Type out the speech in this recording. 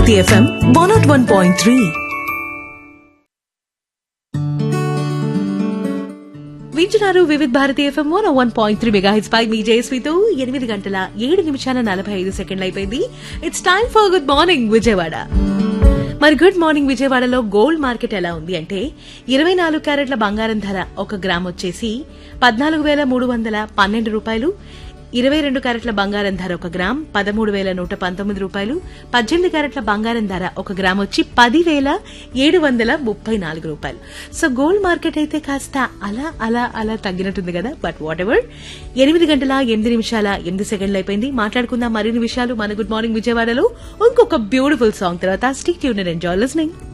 Bharati FM one naught one point three వింటున్నారు Vividh Bharati FM one one point three mega hits పై మీ జయశ్రీతో ఎనిమిది గంటల ఏడు నిమిషాల నలభై ఐదు సెకండ్లు అయిపోయింది it's time for good morning Vijayawada మరి గుడ్ మార్నింగ్ విజయవాడలో గోల్డ్ మార్కెట్ ఎలా ఉంది అంటే ఇరవై నాలుగు క్యారెట్ల బంగారం ధర ఒక గ్రామ్ వచ్చేసి పద్నాలుగు వేల మూడు వందల పన్నెండు రూపాయలు ఇరవై రెండు క్యారెట్ల బంగారం ధర ఒక గ్రామ్ పదమూడు వేల నూట పంతొమ్మిది రూపాయలు పద్దెనిమిది క్యారెట్ల బంగారం ధర ఒక గ్రామ్ వచ్చి పది వేల ఏడు వందల ముప్పై నాలుగు రూపాయలు సో గోల్డ్ మార్కెట్ అయితే కాస్త అలా అలా అలా తగ్గినట్టుంది కదా బట్ వాట్ ఎవర్ ఎనిమిది గంటల ఎనిమిది నిమిషాల ఎనిమిది సెకండ్లు అయిపోయింది మాట్లాడుకుందాం మరిన్ని విషయాలు మన గుడ్ మార్నింగ్ విజయవాడలో ఇంకొక బ్యూటిఫుల్ సాంగ్ తర్వాత స్టిక్ ట్యూన్ ఎంజాయ్ లిస్నింగ్